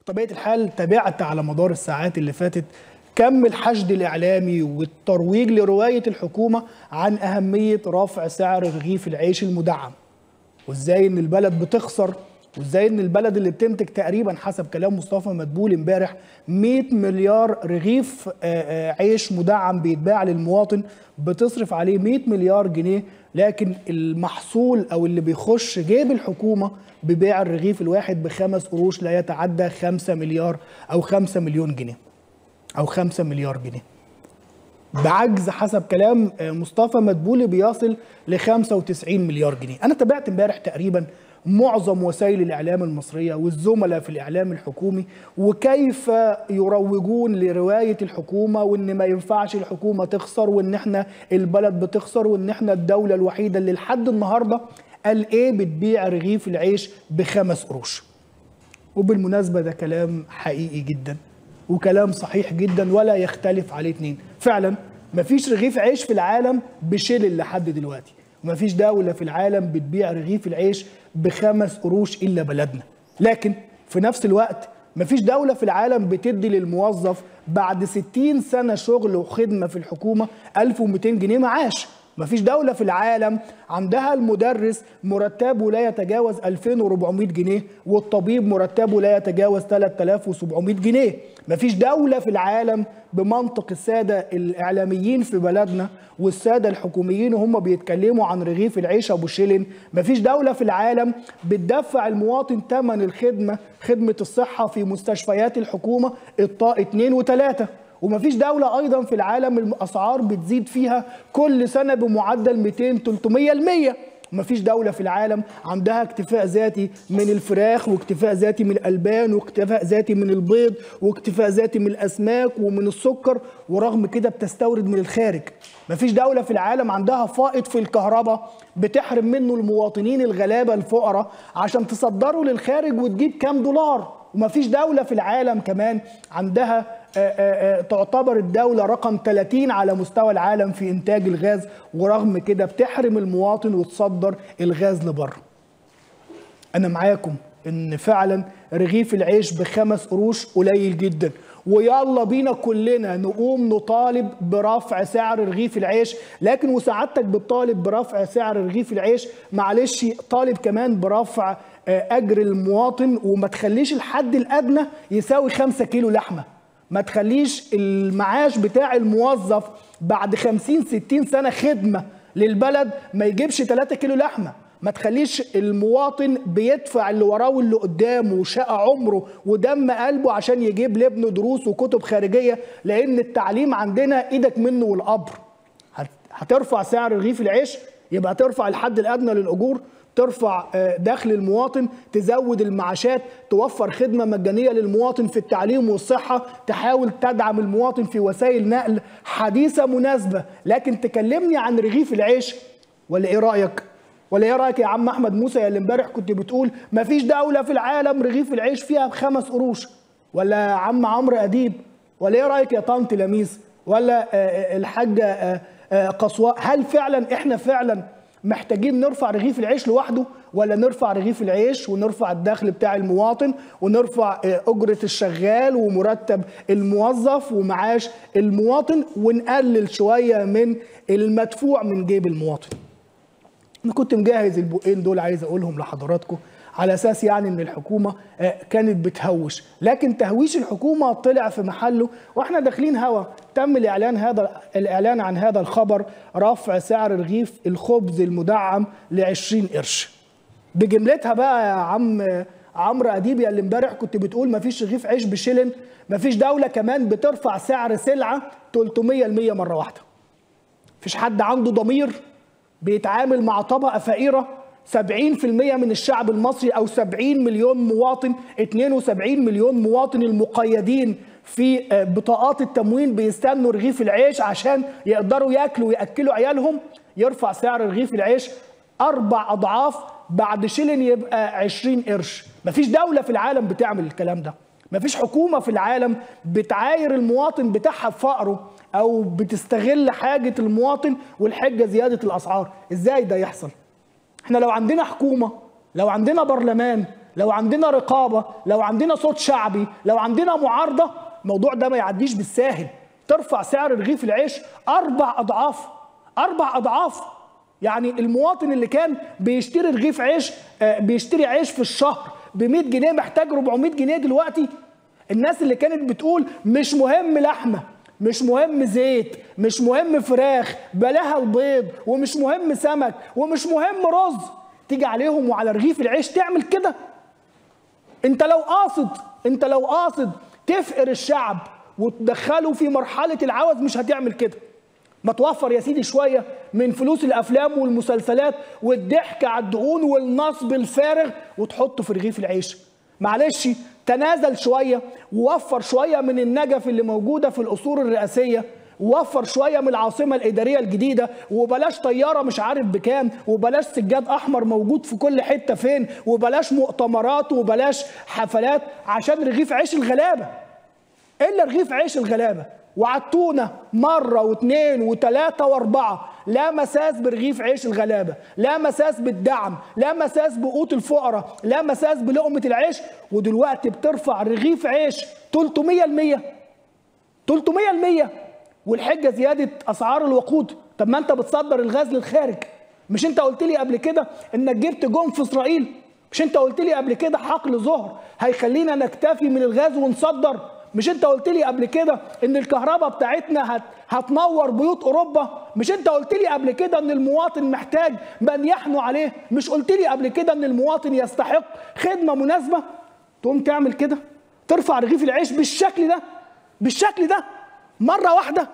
بطبيعه الحال تابعت على مدار الساعات اللي فاتت كم الحشد الاعلامي والترويج لروايه الحكومه عن اهميه رفع سعر رغيف العيش المدعم وازاي ان البلد بتخسر وازاي ان البلد اللي بتنتج تقريبا حسب كلام مصطفى مدبول امبارح 100 مليار رغيف عيش مدعم بيتباع للمواطن بتصرف عليه 100 مليار جنيه لكن المحصول او اللي بيخش جيب الحكومه ببيع الرغيف الواحد بخمس قروش لا يتعدى 5 مليار او 5 مليون جنيه او 5 مليار جنيه بعجز حسب كلام مصطفى مدبولي بيصل ل 95 مليار جنيه انا تابعت امبارح تقريبا معظم وسائل الاعلام المصريه والزملاء في الاعلام الحكومي وكيف يروجون لروايه الحكومه وان ما ينفعش الحكومه تخسر وان احنا البلد بتخسر وان احنا الدوله الوحيده اللي لحد النهارده قال ايه بتبيع رغيف العيش بخمس قروش وبالمناسبه ده كلام حقيقي جدا وكلام صحيح جدا ولا يختلف عليه اتنين فعلا مفيش رغيف عيش في العالم بشلل لحد دلوقتي ومفيش دولة في العالم بتبيع رغيف العيش بخمس قروش إلا بلدنا لكن في نفس الوقت مفيش دولة في العالم بتدي للموظف بعد 60 سنة شغل وخدمة في الحكومة 1200 جنيه معاش مفيش دولة في العالم عندها المدرس مرتبه لا يتجاوز 2400 جنيه والطبيب مرتبه لا يتجاوز 3700 جنيه مفيش دولة في العالم بمنطق السادة الإعلاميين في بلدنا والسادة الحكوميين وهم بيتكلموا عن رغيف العيش أبو شيلين مفيش دولة في العالم بتدفع المواطن ثمن الخدمة خدمة الصحة في مستشفيات الحكومة الطاء 2 و3 ومفيش دولة أيضا في العالم الأسعار بتزيد فيها كل سنة بمعدل 200 300 المية مفيش دولة في العالم عندها اكتفاء ذاتي من الفراخ واكتفاء ذاتي من الألبان واكتفاء ذاتي من البيض واكتفاء ذاتي من الأسماك ومن السكر ورغم كده بتستورد من الخارج مفيش دولة في العالم عندها فائض في الكهرباء بتحرم منه المواطنين الغلابة الفقراء عشان تصدره للخارج وتجيب كام دولار ومفيش دولة في العالم كمان عندها آآ آآ تعتبر الدولة رقم 30 على مستوى العالم في إنتاج الغاز ورغم كده بتحرم المواطن وتصدر الغاز لبره أنا معاكم إن فعلا رغيف العيش بخمس قروش قليل جدا ويلا بينا كلنا نقوم نطالب برفع سعر رغيف العيش لكن وسعادتك بتطالب برفع سعر رغيف العيش معلش طالب كمان برفع اجر المواطن وما تخليش الحد الادنى يساوي 5 كيلو لحمه ما تخليش المعاش بتاع الموظف بعد 50 60 سنه خدمه للبلد ما يجيبش 3 كيلو لحمه ما تخليش المواطن بيدفع اللي وراه واللي قدامه وشقى عمره ودم قلبه عشان يجيب لابنه دروس وكتب خارجيه لان التعليم عندنا ايدك منه والقبر هترفع سعر رغيف العيش يبقى ترفع الحد الادنى للاجور ترفع دخل المواطن تزود المعاشات توفر خدمة مجانية للمواطن في التعليم والصحة تحاول تدعم المواطن في وسائل نقل حديثة مناسبة لكن تكلمني عن رغيف العيش ولا ايه رأيك ولا ايه رايك يا عم احمد موسى يا اللي امبارح كنت بتقول مفيش دوله في العالم رغيف العيش فيها بخمس قروش ولا يا عم عمرو اديب ولا ايه رايك يا طنط لميس ولا الحاجه قصواء هل فعلا احنا فعلا محتاجين نرفع رغيف العيش لوحده ولا نرفع رغيف العيش ونرفع الدخل بتاع المواطن ونرفع أجرة الشغال ومرتب الموظف ومعاش المواطن ونقلل شوية من المدفوع من جيب المواطن انا كنت مجهز البقين دول عايز اقولهم لحضراتكم على اساس يعني ان الحكومه كانت بتهوش لكن تهويش الحكومه طلع في محله واحنا داخلين هوا تم الاعلان هذا الاعلان عن هذا الخبر رفع سعر رغيف الخبز المدعم ل 20 قرش بجملتها بقى يا عم عمرو اديب يا اللي امبارح كنت بتقول ما فيش رغيف عيش بشلن ما فيش دوله كمان بترفع سعر سلعه 300% مره واحده مفيش حد عنده ضمير بيتعامل مع طبقة فقيرة 70% من الشعب المصري أو 70 مليون مواطن 72 مليون مواطن المقيدين في بطاقات التموين بيستنوا رغيف العيش عشان يقدروا ياكلوا ويأكلوا عيالهم يرفع سعر رغيف العيش أربع أضعاف بعد شيلن يبقى 20 قرش مفيش دولة في العالم بتعمل الكلام ده مفيش حكومة في العالم بتعاير المواطن بتاعها بفقره او بتستغل حاجه المواطن والحجه زياده الاسعار ازاي ده يحصل احنا لو عندنا حكومه لو عندنا برلمان لو عندنا رقابه لو عندنا صوت شعبي لو عندنا معارضه الموضوع ده ما يعديش بالساهل ترفع سعر رغيف العيش اربع اضعاف اربع اضعاف يعني المواطن اللي كان بيشتري رغيف عيش آه، بيشتري عيش في الشهر ب 100 جنيه محتاج 400 جنيه دلوقتي الناس اللي كانت بتقول مش مهم لحمه مش مهم زيت مش مهم فراخ بلاها البيض ومش مهم سمك ومش مهم رز تيجي عليهم وعلى رغيف العيش تعمل كده انت لو قاصد انت لو قاصد تفقر الشعب وتدخله في مرحله العوز مش هتعمل كده ما توفر يا سيدي شويه من فلوس الافلام والمسلسلات والضحك على الدهون والنصب الفارغ وتحطه في رغيف العيش معلش تنازل شويه ووفر شويه من النجف اللي موجوده في القصور الرئاسيه ووفر شويه من العاصمه الاداريه الجديده وبلاش طياره مش عارف بكام وبلاش سجاد احمر موجود في كل حته فين وبلاش مؤتمرات وبلاش حفلات عشان رغيف عيش الغلابه الا رغيف عيش الغلابه وعدتونا مرة واثنين وثلاثة وأربعة لا مساس برغيف عيش الغلابة لا مساس بالدعم لا مساس بقوت الفقراء لا مساس بلقمة العيش ودلوقتي بترفع رغيف عيش 300 المية 300 المية والحجة زيادة أسعار الوقود طب ما أنت بتصدر الغاز للخارج مش أنت قلت لي قبل كده إنك جبت جون في إسرائيل مش أنت قلت لي قبل كده حقل ظهر هيخلينا نكتفي من الغاز ونصدر مش انت قلت لي قبل كده ان الكهرباء بتاعتنا هت هتنور بيوت اوروبا مش انت قلت لي قبل كده ان المواطن محتاج من يحنو عليه مش قلت لي قبل كده ان المواطن يستحق خدمه مناسبه تقوم تعمل كده ترفع رغيف العيش بالشكل ده بالشكل ده مره واحده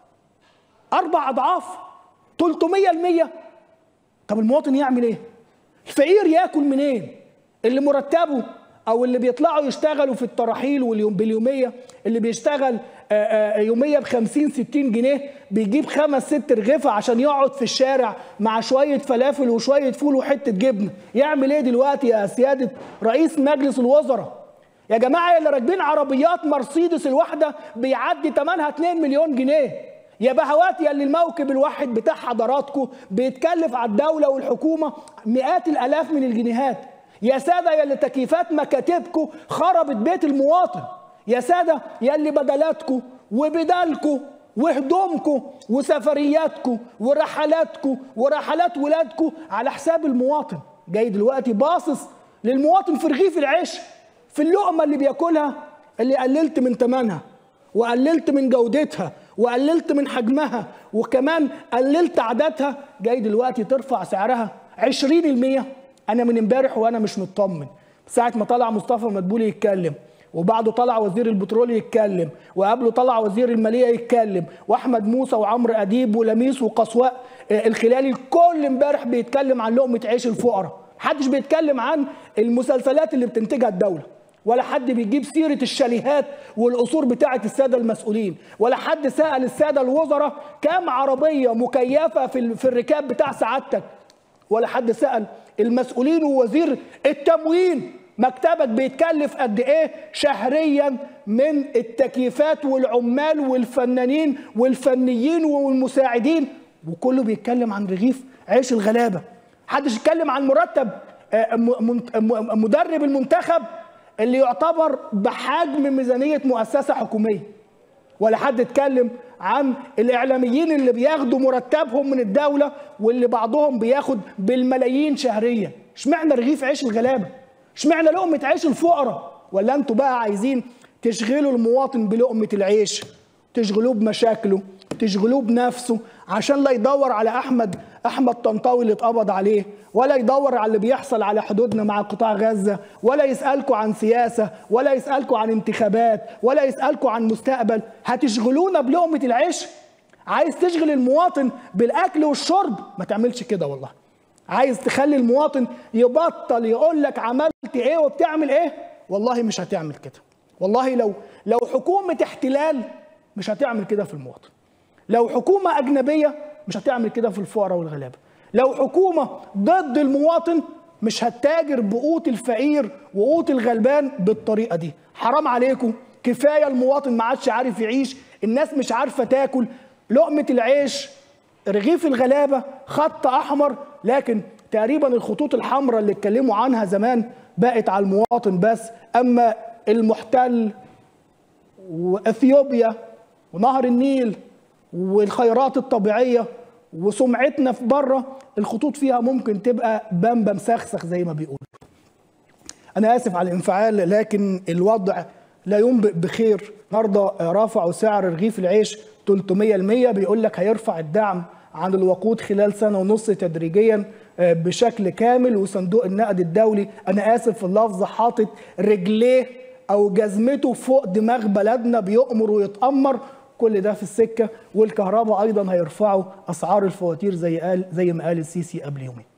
اربع اضعاف 300 المية طب المواطن يعمل ايه الفقير ياكل منين اللي مرتبه او اللي بيطلعوا يشتغلوا في التراحيل واليوم باليوميه اللي بيشتغل يوميه ب 50 60 جنيه بيجيب خمس ست رغيفه عشان يقعد في الشارع مع شويه فلافل وشويه فول وحته جبنه يعمل ايه دلوقتي يا سياده رئيس مجلس الوزراء يا جماعه اللي راكبين عربيات مرسيدس الواحده بيعدي ثمنها 2 مليون جنيه يا بهوات يا اللي الموكب الواحد بتاع حضراتكم بيتكلف على الدوله والحكومه مئات الالاف من الجنيهات يا ساده يا اللي تكييفات مكاتبكم خربت بيت المواطن يا ساده يا اللي بدلاتكم وبدالكم وهدومكم وسفرياتكم ورحلاتكم ورحلات ولادكم على حساب المواطن جاي دلوقتي باصص للمواطن في رغيف العيش في اللقمه اللي بياكلها اللي قللت من ثمنها وقللت من جودتها وقللت من حجمها وكمان قللت عددها جاي دلوقتي ترفع سعرها 20% انا من امبارح وانا مش مطمن ساعه ما طلع مصطفى مدبولي يتكلم وبعده طلع وزير البترول يتكلم وقبله طلع وزير الماليه يتكلم واحمد موسى وعمرو اديب ولميس وقصواء الخلالي الكل امبارح بيتكلم عن لقمه عيش الفقراء محدش بيتكلم عن المسلسلات اللي بتنتجها الدوله ولا حد بيجيب سيره الشاليهات والقصور بتاعه الساده المسؤولين ولا حد سال الساده الوزراء كام عربيه مكيفه في في الركاب بتاع سعادتك ولا حد سال المسؤولين ووزير التموين مكتبك بيتكلف قد ايه شهريا من التكييفات والعمال والفنانين والفنيين والمساعدين وكله بيتكلم عن رغيف عيش الغلابه محدش يتكلم عن مرتب مدرب المنتخب اللي يعتبر بحجم ميزانيه مؤسسه حكوميه ولا حد اتكلم عن الاعلاميين اللي بياخدوا مرتبهم من الدوله واللي بعضهم بياخد بالملايين شهريا اشمعنى رغيف عيش الغلابه اشمعنى لقمه عيش الفقراء ولا انتوا بقى عايزين تشغلوا المواطن بلقمه العيش تشغلوه بمشاكله تشغلوه بنفسه عشان لا يدور على احمد احمد طنطاوي اللي اتقبض عليه ولا يدور على اللي بيحصل على حدودنا مع قطاع غزه ولا يسالكوا عن سياسه ولا يسالكوا عن انتخابات ولا يسالكوا عن مستقبل هتشغلونا بلقمه العيش عايز تشغل المواطن بالاكل والشرب ما تعملش كده والله عايز تخلي المواطن يبطل يقول لك عملت ايه وبتعمل ايه والله مش هتعمل كده والله لو لو حكومه احتلال مش هتعمل كده في المواطن لو حكومه اجنبيه مش هتعمل كده في الفقراء والغلابه لو حكومه ضد المواطن مش هتتاجر بقوت الفقير وقوت الغلبان بالطريقه دي حرام عليكم كفايه المواطن ما عادش عارف يعيش الناس مش عارفه تاكل لقمه العيش رغيف الغلابه خط احمر لكن تقريبا الخطوط الحمراء اللي اتكلموا عنها زمان بقت على المواطن بس اما المحتل واثيوبيا ونهر النيل والخيرات الطبيعيه وسمعتنا في بره الخطوط فيها ممكن تبقى بامبا مسخسخ زي ما بيقولوا انا اسف على الانفعال لكن الوضع لا ينبئ بخير النهارده رفعوا سعر رغيف العيش 300% بيقول لك هيرفع الدعم عن الوقود خلال سنه ونص تدريجيا بشكل كامل وصندوق النقد الدولي انا اسف في اللفظ حاطط رجليه او جزمته فوق دماغ بلدنا بيؤمر ويتامر كل ده في السكه والكهرباء ايضا هيرفعوا اسعار الفواتير زي قال زي ما قال السيسي قبل يومين